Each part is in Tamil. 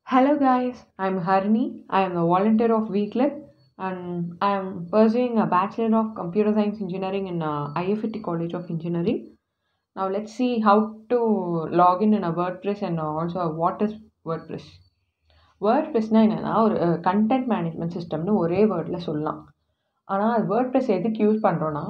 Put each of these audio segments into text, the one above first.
Hello guys, I'm Harini. I am a volunteer of Weeklet and I am pursuing a Bachelor of Computer Science Engineering in uh, IFT College of Engineering. Now let's see how to log in in a WordPress and also what is WordPress. வேர்ட்ப்ரெஸ்னால் என்னென்னா ஒரு கண்டென்ட் மேனேஜ்மெண்ட் சிஸ்டம்னு ஒரே வேர்டில் சொல்லலாம் ஆனால் அது வேர்ட்ப்ரெஸ் எதுக்கு யூஸ் பண்ணுறோன்னா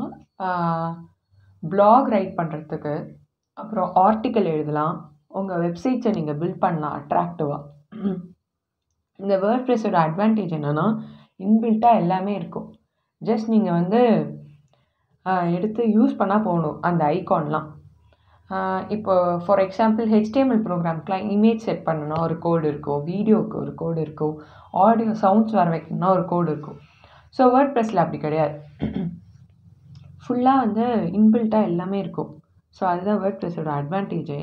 blog ரைட் பண்ணுறதுக்கு அப்புறம் ஆர்டிக்கல் எழுதலாம் உங்கள் வெப்சைட்ஸை நீங்கள் பில்ட் பண்ணலாம் அட்ராக்டிவாக இந்த வேர்ட்ப்ரெஸ்ஸோட அட்வான்டேஜ் என்னென்னா இன்பில்ட்டாக எல்லாமே இருக்கும் ஜஸ்ட் நீங்கள் வந்து ஆஹ், எடுத்து யூஸ் பண்ணால் போகணும் அந்த ஐகான்லாம் இப்போ ஃபார் எக்ஸாம்பிள் ஹெச்டிஎம்எல் ப்ரோக்ராம்க்குலாம் இமேஜ் செட் பண்ணணும்னா ஒரு கோடு இருக்கும் வீடியோவுக்கு ஒரு கோடு இருக்கும் ஆடியோ சவுண்ட்ஸ் வர வைக்கணும்னா ஒரு கோடு இருக்கும் ஸோ வேர்ட் ப்ரெஸ்ஸில் அப்படி கிடையாது ஃபுல்லாக வந்து இன்பில்ட்டாக எல்லாமே இருக்கும் ஸோ அதுதான் வேர்ட் ப்ரெஸ்ஸோட அட்வான்டேஜே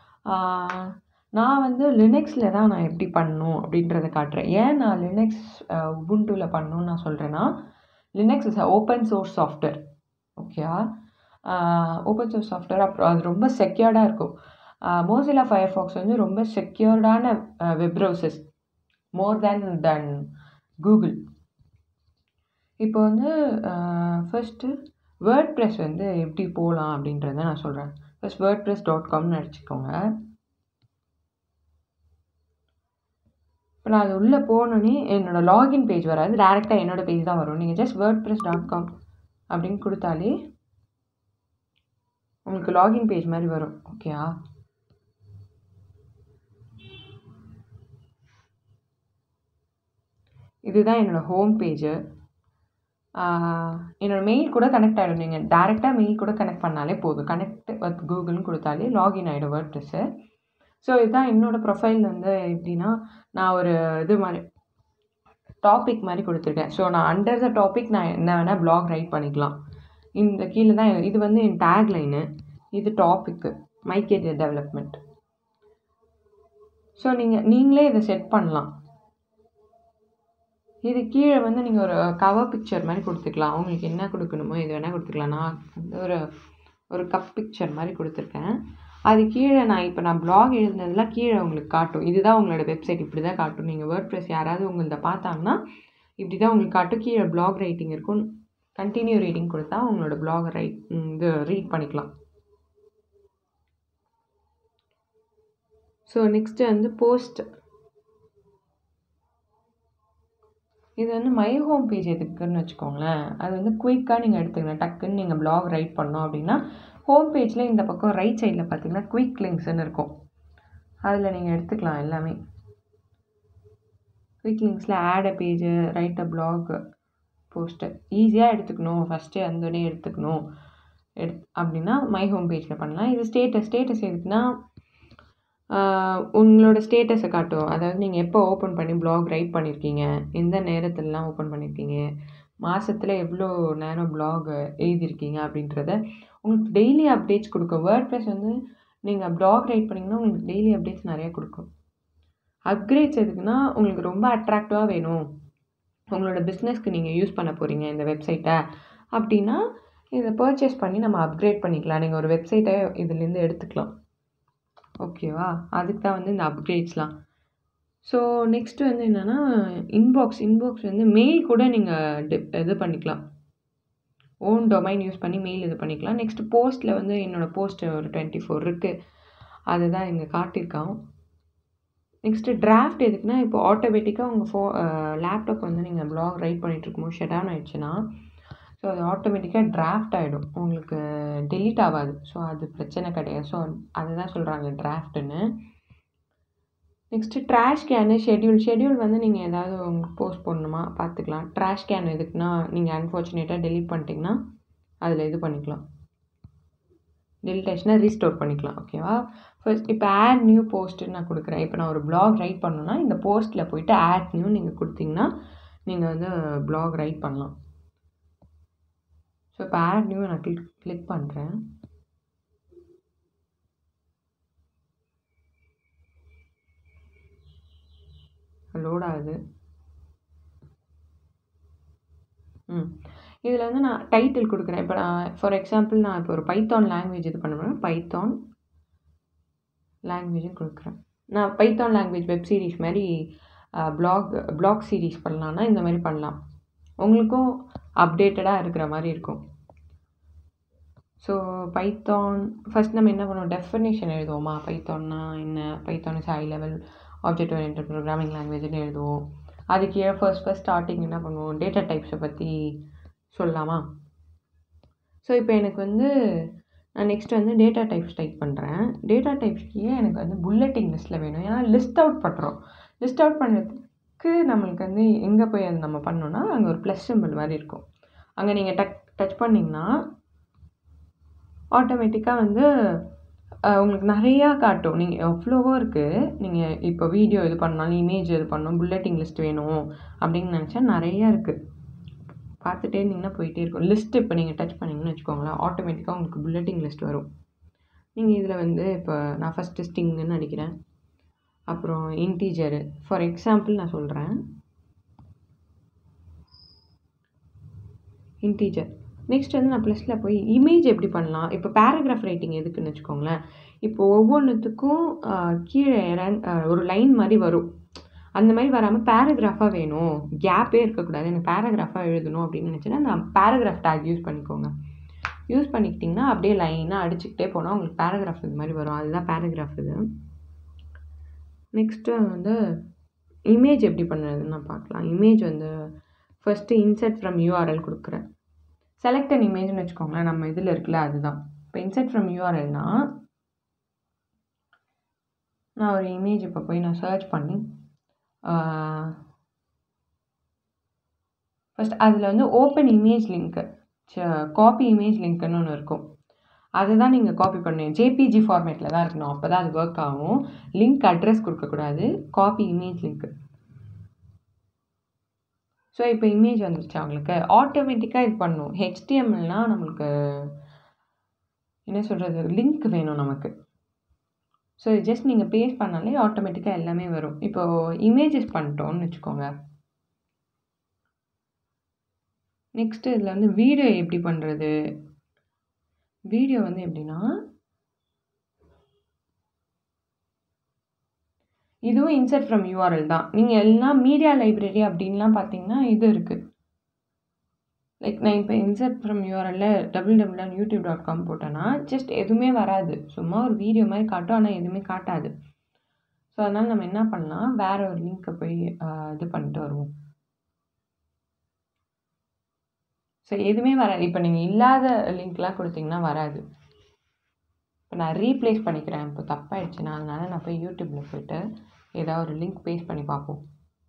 நான் வந்து லினக்ஸில் தான் நான் எப்படி பண்ணணும் அப்படின்றத காட்டுறேன் ஏன் நான் லினக்ஸ் உபுண்டுவில் பண்ணணும்னு நான் சொல்கிறேன்னா Linux is open source software ஓகேயா ஓப்பன் சோர்ஸ் சாஃப்ட்வேர் அப்புறம் அது ரொம்ப செக்யூர்டாக இருக்கும் மோசிலா ஃபயர்ஃபாக்ஸ் வந்து ரொம்ப செக்யூர்டான web browsers more than then Google இப்போ வந்து ஃபர்ஸ்ட்டு வேர்ட் ப்ரெஸ் வந்து எப்படி போகலாம் அப்படின்றத நான் சொல்கிறேன் ஃபர்ஸ்ட் வேர்ட் ப்ரெஸ் டாட் காம்னு அடிச்சுக்கோங்க இப்போ நான் அது உள்ளே போனோன்னே என்னோட லாகின் பேஜ் வராது டேரெக்டாக என்னோட பேஜ் தான் வரும் நீங்கள் just WordPress dot com அப்படின்னு கொடுத்தாலே உங்களுக்கு லாகின் பேஜ் மாதிரி வரும் ஓகேயா இதுதான் என்னோட ஹோம் பேஜு என்னோட மெயில் கூட கனெக்ட் ஆகிடும் நீங்கள் டேரெக்டாக மெயில் கூட கனெக்ட் பண்ணாலே போதும் கனெக்ட் வித் கூகுள்னு கொடுத்தாலே லாகின் ஆகிடும் வேர்ட் ப்ரெஸ்ஸு ஸோ இதுதான் என்னோடய ப்ரொஃபைல் வந்து எப்படின்னா நான் ஒரு இது மாதிரி டாபிக் மாதிரி கொடுத்துருக்கேன் ஸோ நான் அண்டர் த டாபிக் நான் என்ன வேணால் ப்ளாக் ரைட் பண்ணிக்கலாம் இந்த கீழே தான் இது வந்து என் டேக் லைனு இது topic my career development so நீங்கள் நீங்களே இதை செட் பண்ணலாம் இது கீழே வந்து நீங்கள் ஒரு கவர் பிக்சர் மாதிரி கொடுத்துக்கலாம் உங்களுக்கு என்ன கொடுக்கணுமோ இது வேணால் கொடுத்துக்கலாம் நான் வந்து ஒரு ஒரு கப் பிக்சர் மாதிரி கொடுத்துருக்கேன் அது கீழே நான் இப்போ நான் blog எழுதுனதெல்லாம் கீழே உங்களுக்கு காட்டும் இதுதான் உங்களோட வெப்சைட் இப்படி தான் காட்டும் நீங்கள் வேர்ட் ப்ரெஸ் யாராவது உங்கள்த பார்த்தாங்கன்னா இப்படி தான் உங்களுக்கு காட்டும் கீழே blog ரைட்டிங் இருக்கும் கண்டினியூ ரீடிங் கொடுத்தா உங்களோட blog ரைட் இது ரீட் பண்ணிக்கலாம் ஸோ நெக்ஸ்ட்டு வந்து போஸ்ட் இது வந்து மை ஹோம் பேஜ் எதுக்குன்னு வச்சுக்கோங்களேன் அது வந்து குயிக்காக நீங்கள் எடுத்துக்கணும் டக்குன்னு நீங்கள் blog ரைட் பண்ணோம் அப்படின்னா ஹோம் பேஜில் இந்த பக்கம் ரைட் சைடில் பார்த்தீங்கன்னா குயிக் லிங்க்ஸ்னு இருக்கும் அதில் நீங்கள் எடுத்துக்கலாம் எல்லாமே குயிக் லிங்க்ஸில் add a page write a blog post ஈஸியாக எடுத்துக்கணும் ஃபஸ்ட்டு வந்தோடனே எடுத்துக்கணும் எடு அப்படின்னா மை ஹோம் பேஜில் பண்ணலாம் இது ஸ்டேட்டஸ் ஸ்டேட்டஸ் எதுக்குன்னா ஆஹ் உங்களோட ஸ்டேட்டஸை காட்டும் அதாவது நீங்கள் எப்போ ஓப்பன் பண்ணி blog ரைட் பண்ணியிருக்கீங்க எந்த நேரத்துலலாம் ஓப்பன் பண்ணியிருக்கீங்க மாதத்தில் எவ்வளோ நேரம் blog எழுதியிருக்கீங்க அப்படின்றத உங்களுக்கு டெய்லி அப்டேட்ஸ் கொடுக்கும் வேர்ட் ப்ரெஸ் வந்து நீங்கள் blog ரைட் பண்ணிங்கன்னா உங்களுக்கு டெய்லி அப்டேட்ஸ் நிறையா கொடுக்கும் அப்கிரேட்ஸ் எதுக்குன்னா உங்களுக்கு ரொம்ப அட்ராக்டிவாக வேணும் உங்களோட பிஸ்னஸ்க்கு நீங்கள் யூஸ் பண்ண போகிறீங்க இந்த வெப்சைட்டை அப்படின்னா இதை பர்ச்சேஸ் பண்ணி நம்ம அப்கிரேட் பண்ணிக்கலாம் நீங்கள் ஒரு வெப்சைட்டை இதுலேருந்து எடுத்துக்கலாம் ஓகேவா அதுக்கு தான் வந்து இந்த அப்கிரேட்ஸ்லாம் ஸோ நெக்ஸ்ட் வந்து என்னென்னா இன்பாக்ஸ் இன்பாக்ஸ் வந்து மெயில் கூட நீங்கள் இது பண்ணிக்கலாம் ஓன் டொமைன் யூஸ் பண்ணி மெயில் இது பண்ணிக்கலாம் நெக்ஸ்ட் போஸ்ட்டில் வந்து என்னோடய போஸ்ட் ஒரு டுவெண்ட்டி ஃபோர் இருக்குது அதுதான் இங்கே காட்டியிருக்கான் நெக்ஸ்ட்டு டிராஃப்ட் எதுக்குன்னா இப்போ ஆட்டோமேட்டிக்காக உங்கள் ஃபோ லேப்டாப் வந்து நீங்கள் ப்ளாக் ரைட் பண்ணிட்டு இருக்கும்போது ஷட் டவுன் ஆயிடுச்சுன்னா ஸோ அது ஆட்டோமேட்டிக்காக டிராஃப்ட் ஆகிடும் உங்களுக்கு டெலீட் ஆகாது ஸோ அது பிரச்சனை கிடையாது ஸோ அதுதான் சொல்கிறாங்க டிராஃப்ட்டுன்னு next trash can schedule schedule வந்து நீங்கள் ஏதாவது உங்களுக்கு போஸ்ட் பண்ணணுமா பார்த்துக்கலாம் ட்ராஷ் கேன் எதுக்குன்னா நீங்கள் அன்ஃபார்ச்சுனேட்டாக டெலீட் பண்ணிட்டீங்கன்னா அதில் இது பண்ணிக்கலாம் டெலிட் ஆச்சுன்னா ரீஸ்டோர் பண்ணிக்கலாம் ஓகேவா ஃபர்ஸ்ட் இப்போ ஆட் நியூ போஸ்ட்டுன்னு நான் கொடுக்குறேன் இப்போ நான் ஒரு blog ரைட் பண்ணணும்னா இந்த போஸ்ட்டில் போயிட்டு ஆட் நியூ நீங்கள் கொடுத்தீங்கன்னா நீங்கள் வந்து blog ரைட் பண்ணலாம் ஸோ இப்போ ஆட் நியூ நான் கிளிக் கிளிக் பண்ணுறேன் லோட் ஆகுது ம் இதில் வந்து நான் டைட்டில் கொடுக்குறேன் இப்போ நான் ஃபார் எக்ஸாம்பிள் நான் இப்போ ஒரு பைத்தான் லாங்குவேஜ் இது பண்ணுறேன் பைத்தான் லாங்குவேஜும் கொடுக்குறேன் நான் பைத்தான் லாங்குவேஜ் வெப் சீரிஸ் மாதிரி ப்ளாக் ப்ளாக் சீரிஸ் பண்ணலான்னா இந்த மாதிரி பண்ணலாம் உங்களுக்கும் அப்டேட்டடாக இருக்கிற மாதிரி இருக்கும் ஸோ பைத்தான் ஃபஸ்ட் நம்ம என்ன பண்ணுவோம் டெஃபினேஷன் எழுதுவோமா பைத்தான்னா என்ன Python is high level object oriented programming லாங்குவேஜ்னு எழுதுவோம் அதுக்கு ஏன் ஃபர்ஸ்ட் ஃபர்ஸ்ட் ஸ்டார்டிங் என்ன பண்ணுவோம் டேட்டா டைப்ஸை பற்றி சொல்லலாமா ஸோ இப்போ எனக்கு வந்து நான் நெக்ஸ்ட் வந்து டேட்டா டைப்ஸ் டைப் பண்ணுறேன் டேட்டா டைப்ஸ்க்கு எனக்கு வந்து புல்லட்டிங் லிஸ்ட்டில் வேணும் ஏன்னா லிஸ்ட் அவுட் பண்ணுறோம் லிஸ்ட் அவுட் பண்ணுறதுக்கு நம்மளுக்கு வந்து எங்கே போய் அது நம்ம பண்ணோன்னா அங்கே ஒரு ப்ளஸ் சிம்பிள் மாதிரி இருக்கும் அங்கே நீங்கள் டக் டச் பண்ணிங்கன்னா ஆட்டோமேட்டிக்காக வந்து உங்களுக்கு நிறையா காட்டும் நீங்கள் எவ்வளவோ இருக்குது நீங்கள் இப்போ வீடியோ இது பண்ணாலும் இமேஜ் இது பண்ணணும் புல்லட்டிங் லிஸ்ட் வேணும் அப்படின்னு நினச்சா நிறையா இருக்குது பார்த்துட்டே இருந்தீங்கன்னா போயிட்டே இருக்கும் லிஸ்ட் இப்போ நீங்கள் டச் பண்ணிங்கன்னு வச்சுக்கோங்களேன் ஆட்டோமேட்டிக்காக உங்களுக்கு புல்லட்டிங் லிஸ்ட் வரும் நீங்கள் இதில் வந்து இப்போ நான் ஃபஸ்ட்டு ஸ்டிங்குன்னு அடிக்கிறேன் அப்புறம் இன்டீஜரு ஃபார் எக்ஸாம்பிள் நான் சொல்கிறேன் இன்டீஜர் நெக்ஸ்ட் வந்து நான் ப்ளஸில் போய் இமேஜ் எப்படி பண்ணலாம் இப்போ பேராகிராஃப் ரைட்டிங் எதுக்குன்னு வச்சுக்கோங்களேன் இப்போ ஒவ்வொன்றுத்துக்கும் கீழே ஒரு லைன் மாதிரி வரும் அந்த மாதிரி வராமல் பேராகிராஃபாக வேணும் கேப்பே இருக்கக்கூடாது எனக்கு பேராகிராஃபாக எழுதணும் அப்படின்னு நினச்சேன்னா நான் பேராகிராஃப் டேக் யூஸ் பண்ணிக்கோங்க யூஸ் பண்ணிக்கிட்டிங்கன்னா அப்படியே லைனாக அடிச்சுக்கிட்டே போனால் உங்களுக்கு பேராகிராஃப் இது மாதிரி வரும் அதுதான் பேராகிராஃப் இது நெக்ஸ்ட்டு வந்து இமேஜ் எப்படி பண்ணுறதுன்னு நான் பார்க்கலாம் இமேஜ் வந்து ஃபஸ்ட்டு இன்சர்ட் ஃப்ரம் யூஆர்எல் கொடுக்குறேன் செலக்ட் அன் இமேஜ்னு வச்சுக்கோங்களேன் நம்ம இதில் இருக்குல்ல அதுதான் இப்போ இன்சர்ட் ஃப்ரம் யூஆர்எல்னா நான் ஒரு இமேஜ் இப்போ போய் நான் சர்ச் பண்ணி ஃபஸ்ட் அதில் வந்து open image link copy image லிங்க்குன்னு ஒன்று இருக்கும் அதுதான் நீங்கள் காப்பி பண்ணுங்க ஜேபிஜி ஃபார்மேட்டில் தான் இருக்கணும் அப்போ தான் அது ஒர்க் ஆகும் லிங்க் அட்ரஸ் கொடுக்கக்கூடாது காப்பி இமேஜ் லிங்க்கு ஸோ இப்போ இமேஜ் வந்துருச்சு அவங்களுக்கு ஆட்டோமேட்டிக்காக இது பண்ணும் ஹெச்டிஎம்எல்னால் நம்மளுக்கு என்ன சொல்கிறது லிங்க் வேணும் நமக்கு ஸோ ஜஸ்ட் நீங்கள் பேஸ்ட் பண்ணாலே ஆட்டோமேட்டிக்காக எல்லாமே வரும் இப்போது இமேஜஸ் பண்ணிட்டோம்னு வச்சுக்கோங்க நெக்ஸ்ட்டு இதில் வந்து வீடியோ எப்படி பண்ணுறது வீடியோ வந்து எப்படின்னா இதுவும் இன்சர்ட் ஃப்ரம் யூஆர்எல் தான் நீங்கள் எல்லாம் மீடியா லைப்ரரி அப்படின்லாம் பார்த்தீங்கன்னா இது இருக்குது லைக் நான் இப்போ இன்சர்ட் ஃப்ரம் யூஆர்எல்ல double double dot YouTube dot com போட்டேன்னா ஜஸ்ட் எதுவுமே வராது சும்மா ஒரு வீடியோ மாதிரி காட்டும் ஆனால் எதுவுமே காட்டாது ஸோ அதனால் நம்ம என்ன பண்ணலாம் வேற ஒரு லிங்க்கை போய் இது பண்ணிட்டு வருவோம் ஸோ எதுவுமே வராது இப்போ நீங்கள் இல்லாத லிங்க்லாம் கொடுத்தீங்கன்னா வராது இப்போ நான் ரீப்ளேஸ் பண்ணிக்கிறேன் இப்போ தப்பாயிடுச்சுன்னா அதனால நான் போய் யூடியூப்பில் போயிட்டு ஏதாவது ஒரு லிங்க் பேஸ்ட் பண்ணி பார்ப்போம்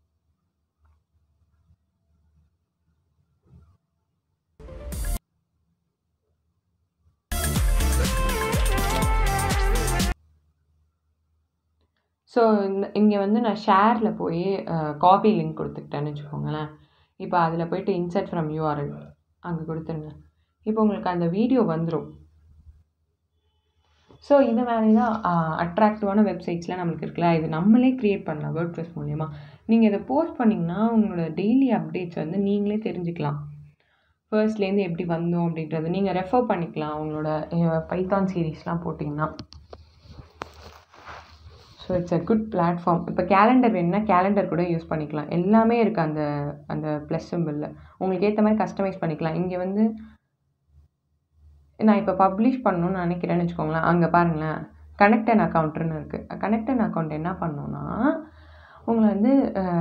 ஸோ இந்த இங்கே வந்து நான் ஷேரில் போய் காப்பி லிங்க் கொடுத்துக்கிட்டேன்னு வச்சுக்கோங்களேன் இப்போ அதில் போயிட்டு இன்சர்ட் ஃப்ரம் யூஆர்எல் அங்கே கொடுத்துருங்க இப்போ உங்களுக்கு அந்த வீடியோ வந்துடும் ஸோ இது மாதிரி தான் அட்ராக்டிவான வெப்சைட்ஸ்லாம் நம்மளுக்கு இருக்குல்ல இது நம்மளே க்ரியேட் பண்ணலாம் வேர்ட் ப்ரெஸ் மூலயமா நீங்கள் இதை போஸ்ட் பண்ணிங்கன்னா உங்களோட டெய்லி அப்டேட்ஸ் வந்து நீங்களே தெரிஞ்சுக்கலாம் ஃபர்ஸ்ட்லேருந்து எப்படி வந்தோம் அப்படின்றது நீங்கள் ரெஃபர் பண்ணிக்கலாம் உங்களோட பைத்தான் சீரீஸ்லாம் போட்டிங்கன்னா so it's a good platform இப்போ கேலண்டர் வேணும்னா கேலண்டர் கூட யூஸ் பண்ணிக்கலாம் எல்லாமே இருக்குது அந்த அந்த ப்ளஸ் சிம்பிளில் உங்களுக்கு ஏற்ற மாதிரி கஸ்டமைஸ் பண்ணிக்கலாம் இங்கே வந்து நான் இப்போ பப்ளிஷ் பண்ணணும்னு நினைக்கிறேன்னு வச்சுக்கோங்களேன் அங்கே பாருங்களேன் கனெக்ட் அன் அக்கௌண்ட்டுன்னு இருக்குது கனெக்ட் அன் அக்கௌண்ட் என்ன பண்ணோன்னா உங்களை வந்து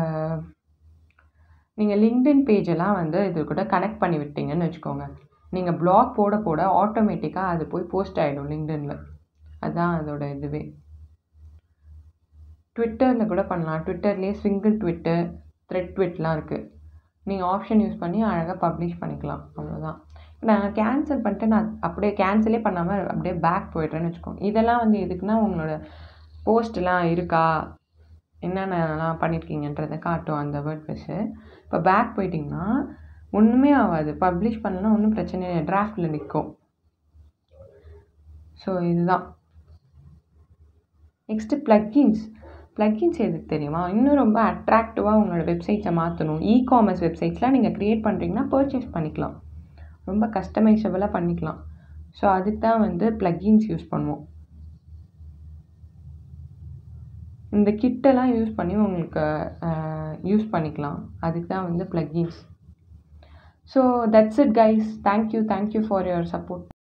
நீங்கள் லிங்க்டின் பேஜெல்லாம் வந்து இது கூட கனெக்ட் பண்ணி விட்டீங்கன்னு வச்சுக்கோங்க நீங்கள் ப்ளாக் போட போட ஆட்டோமேட்டிக்காக அது போய் போஸ்ட் ஆகிடும் லிங்க்டின்ல அதுதான் அதோட இதுவே ட்விட்டரில் கூட பண்ணலாம் ட்விட்டர்லேயே சிங்கிள் ட்விட்டர் த்ரெட் ட்விட்லாம் இருக்குது நீங்கள் ஆப்ஷன் யூஸ் பண்ணி அழகாக பப்ளிஷ் பண்ணிக்கலாம் அவ்வளோதான் நான் கேன்சல் பண்ணிட்டு நான் அப்படியே கேன்சலே பண்ணாமல் அப்படியே பேக் போய்ட்றேன்னு வச்சுக்கோங்க இதெல்லாம் வந்து எதுக்குன்னா உங்களோட போஸ்ட்லாம் இருக்கா என்னென்னலாம் பண்ணியிருக்கீங்கன்றதை காட்டும் அந்த வேர்ட் ப்ரெஸ்ஸு இப்போ பேக் போயிட்டிங்கன்னா ஒன்றுமே ஆகாது பப்ளிஷ் பண்ணலாம் ஒன்றும் பிரச்சனை இல்லை டிராஃப்டில் நிற்கும் ஸோ இதுதான் நெக்ஸ்ட்டு ப்ளக்கின்ஸ் ப்ளக்கின்ஸ் எதுக்கு தெரியுமா இன்னும் ரொம்ப அட்ராக்டிவாக உங்களோட வெப்சைட்ஸை மாற்றணும் இ காமர்ஸ் வெப்சைட்ஸ்லாம் நீங்கள் க்ரியேட் பண்ணுறீங்கன்னா பர்ச்சேஸ் பண்ணிக்கலாம் ரொம்ப கஸ்டமைசபிளாக பண்ணிக்கலாம் ஸோ அதுக்கு தான் வந்து ப்ளக்கின்ஸ் யூஸ் பண்ணுவோம் இந்த கிட்டெல்லாம் யூஸ் பண்ணி உங்களுக்கு யூஸ் பண்ணிக்கலாம் அதுக்கு தான் வந்து plugins so that's it guys thank you thank you for your support